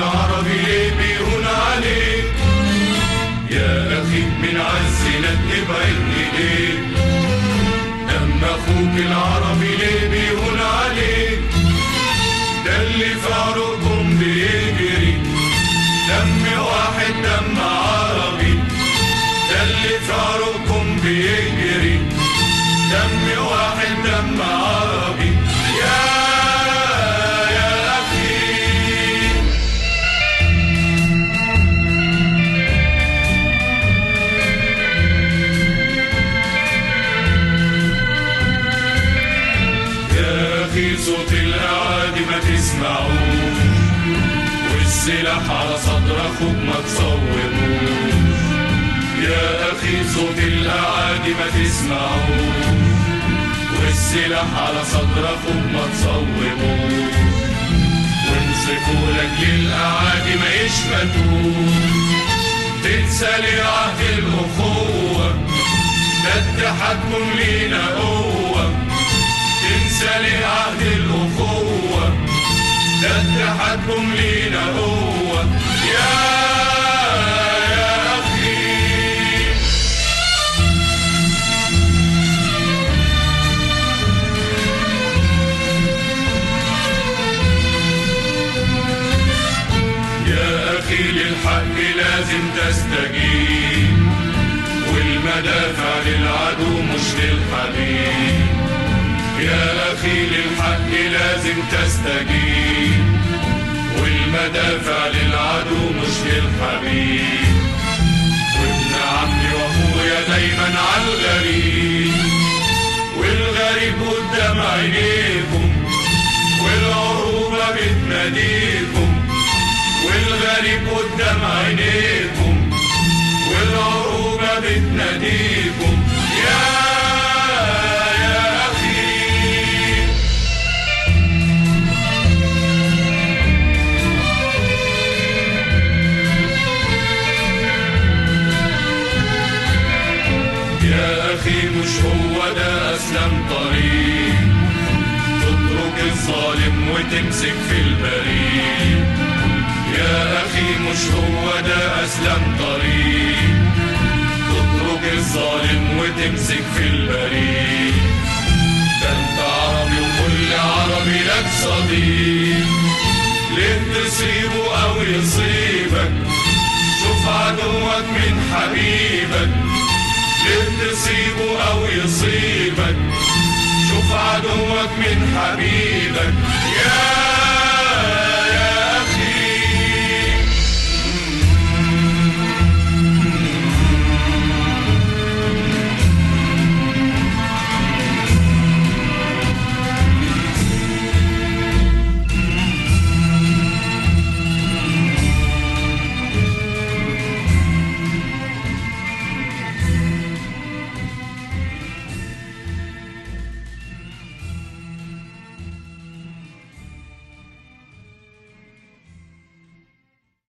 العربي ليه بيهون عليك يا أخي من عزنا تبعد إيديك دم أخوك العربي ليه بيهون عليك ده اللي في عروقكم بيجري دم واحد دم عربي ده اللي في عروقكم بيجري دم واحد دم عربي يا يا أخي يا أخي صوت الأعادي ما تسمعوش والسلاح على صدر أخوك ما تصوبوش يا أخي صوت الأعادي ما تسمعوش والسلاح على صدر أخوك ما تصوبوش وانصفوا لك للأعادي ما يشمتوش تنسى لي عهد الأخوة ده اتحادكم لينا قوة تنسى لي عهد الأخوة ده اتحادكم لينا قوة يا يا أخي يا أخي للحق لازم تستجيب والمدافع للعدو مش للحبيب يا أخي للحق لازم تستجيب والمدافع للعدو مش للحبيب وابن عمي وأخويا دايما على الغريب والغريب قدام عينيكم والعروبة بتناديكم والغريب قدام عينيكم والعروبة بتناديكم يا يا أخي يا أخي مش هو ده أسلم طريق تترك الظالم وتمسك في البريء يا أخي مش هو ده أسلم طريق تترك الظالم وتمسك في البريء ده انت عربي وكل عربي لك صديق ليه تصيبه أو يصيبك شوف عدوك من حبيبك ليه تصيبه أو يصيبك شوف عدوك من حبيبك يا